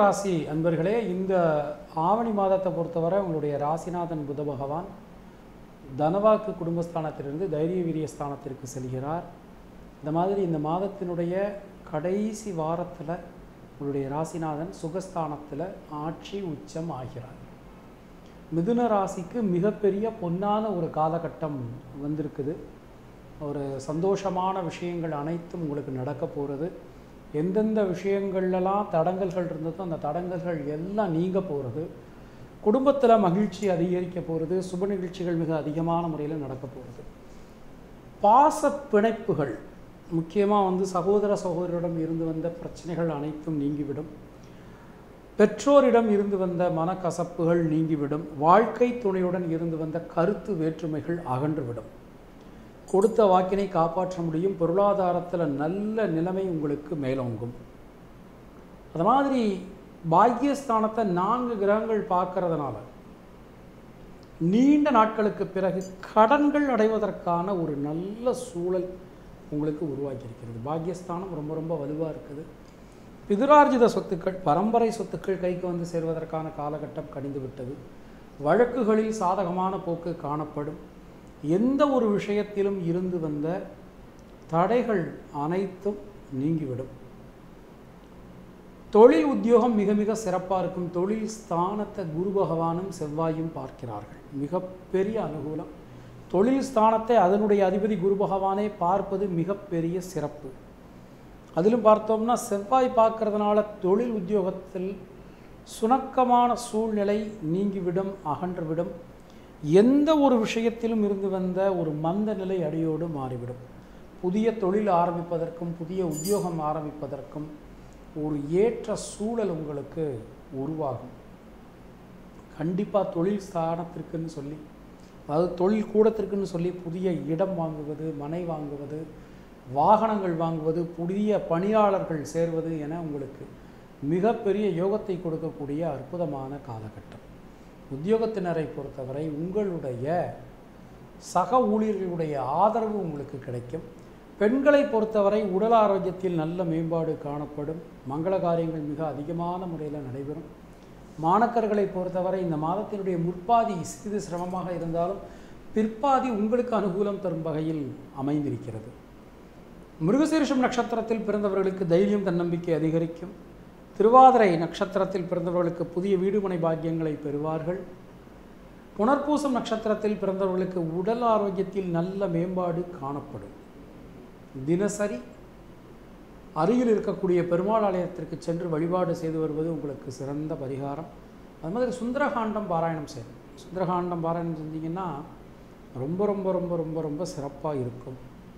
ராசி அன்பர்களே இந்த ஆவணி மாதத்தை பொறுத்தவரை உங்களுடைய ராசிநாதன் புத பகவான் தனவாக்கு குடும்பஸ்தானத்திலிருந்து தைரிய வீரிய ஸ்தானத்திற்கு செல்கிறார் இந்த மாதிரி இந்த மாதத்தினுடைய கடைசி வாரத்தில் உங்களுடைய ராசிநாதன் சுகஸ்தானத்தில் ஆட்சி உச்சம் ஆகிறார் மிதுன ராசிக்கு மிகப்பெரிய பொன்னான ஒரு காலகட்டம் வந்திருக்குது ஒரு சந்தோஷமான விஷயங்கள் அனைத்தும் உங்களுக்கு நடக்க போகிறது எந்தெந்த விஷயங்கள்லாம் தடங்கல்கள் இருந்ததோ அந்த தடங்கல்கள் எல்லாம் நீங்க போகிறது குடும்பத்தில் மகிழ்ச்சி அதிகரிக்க போகிறது சுப நிகழ்ச்சிகள் மிக அதிகமான முறையில் நடக்க போகிறது பாச பிணைப்புகள் முக்கியமாக வந்து சகோதர சகோதரிடம் இருந்து வந்த பிரச்சனைகள் அனைத்தும் நீங்கிவிடும் பெற்றோரிடம் இருந்து வந்த மனக்கசப்புகள் நீங்கிவிடும் வாழ்க்கை துணையுடன் இருந்து வந்த கருத்து வேற்றுமைகள் அகன்றுவிடும் கொடுத்த வாக்கினை காப்பாற்ற முடியும் பொருளாதாரத்தில் நல்ல நிலைமை உங்களுக்கு மேலோங்கும் அது மாதிரி பாக்கியஸ்தானத்தை நான்கு கிரகங்கள் பார்க்கறதுனால நீண்ட நாட்களுக்கு பிறகு கடன்கள் அடைவதற்கான ஒரு நல்ல சூழல் உங்களுக்கு உருவாக்கி இருக்கிறது பாக்கியஸ்தானம் ரொம்ப ரொம்ப வலுவாக இருக்குது பிதுரார்ஜித சொத்துக்கள் பரம்பரை சொத்துக்கள் கைக்கு வந்து சேர்வதற்கான காலகட்டம் கடிந்து விட்டது வழக்குகளில் சாதகமான போக்கு காணப்படும் எந்த ஒரு விஷயத்திலும் இருந்து வந்த தடைகள் அனைத்தும் நீங்கிவிடும் தொழில் உத்தியோகம் மிக மிக சிறப்பாக இருக்கும் தொழில் ஸ்தானத்தை குரு பகவானும் செவ்வாயும் பார்க்கிறார்கள் மிகப்பெரிய அனுகூலம் தொழில் ஸ்தானத்தை அதனுடைய அதிபதி குரு பகவானே பார்ப்பது மிகப்பெரிய சிறப்பு அதிலும் பார்த்தோம்னா செவ்வாய் பார்க்கறதுனால தொழில் உத்தியோகத்தில் சுணக்கமான சூழ்நிலை நீங்கிவிடும் அகன்றுவிடும் எந்த ஒரு விஷயத்திலும் இருந்து வந்த ஒரு மந்த நிலை அடியோடு மாறிவிடும் புதிய தொழில் ஆரம்பிப்பதற்கும் புதிய உத்தியோகம் ஆரம்பிப்பதற்கும் ஒரு ஏற்ற சூழல் உங்களுக்கு உருவாகும் கண்டிப்பாக தொழில் ஸ்தானத்திற்குன்னு சொல்லி அதாவது தொழில் கூடத்திற்குன்னு சொல்லி புதிய இடம் வாங்குவது மனை வாங்குவது வாகனங்கள் வாங்குவது புதிய பணியாளர்கள் சேர்வது என உங்களுக்கு மிகப்பெரிய யோகத்தை கொடுக்கக்கூடிய அற்புதமான காலகட்டம் உத்தியோகத்தினரை பொறுத்தவரை உங்களுடைய சக ஊழியர்களுடைய ஆதரவு உங்களுக்கு கிடைக்கும் பெண்களை பொறுத்தவரை உடல் ஆரோக்கியத்தில் நல்ல மேம்பாடு காணப்படும் மங்கள காரியங்கள் மிக அதிகமான முறையில் நடைபெறும் மாணக்கர்களை பொறுத்தவரை இந்த மாதத்தினுடைய முற்பாதி சிறிது சிரமமாக இருந்தாலும் பிற்பாதி உங்களுக்கு அனுகூலம் தரும் வகையில் அமைந்திருக்கிறது மிருகசீரிஷம் நட்சத்திரத்தில் பிறந்தவர்களுக்கு தைரியம் தன்னம்பிக்கை அதிகரிக்கும் திருவாதிரை நட்சத்திரத்தில் பிறந்தவர்களுக்கு புதிய வீடுமனை பாக்கியங்களை பெறுவார்கள் புனர்பூசம் நட்சத்திரத்தில் பிறந்தவர்களுக்கு உடல் ஆரோக்கியத்தில் நல்ல மேம்பாடு காணப்படும் தினசரி அருகில் இருக்கக்கூடிய பெருமாள் ஆலயத்திற்கு சென்று வழிபாடு செய்து வருவது உங்களுக்கு சிறந்த பரிகாரம் அது மாதிரி சுந்தரகாண்டம் பாராயணம் செய்யணும் சுந்தரகாண்டம் பாராயணம் செஞ்சீங்கன்னா ரொம்ப ரொம்ப ரொம்ப ரொம்ப ரொம்ப சிறப்பாக இருக்கும்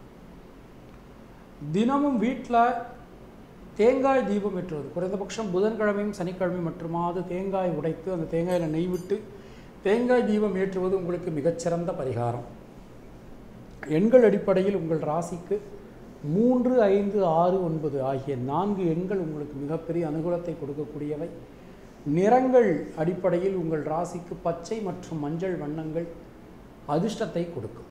தினமும் வீட்டில் தேங்காய் தீபம் ஏற்றுவது குறைந்தபட்சம் புதன்கிழமையும் சனிக்கிழமையும் மட்டுமாவது தேங்காய் உடைத்து அந்த தேங்காயில் நெய் விட்டு தேங்காய் தீபம் ஏற்றுவது உங்களுக்கு மிகச்சிறந்த பரிகாரம் எண்கள் அடிப்படையில் உங்கள் ராசிக்கு மூன்று ஐந்து ஆறு ஒன்பது ஆகிய நான்கு எண்கள் உங்களுக்கு மிகப்பெரிய அனுகூலத்தை கொடுக்கக்கூடியவை நிறங்கள் அடிப்படையில் உங்கள் ராசிக்கு பச்சை மற்றும் மஞ்சள் வண்ணங்கள் அதிர்ஷ்டத்தை கொடுக்கும்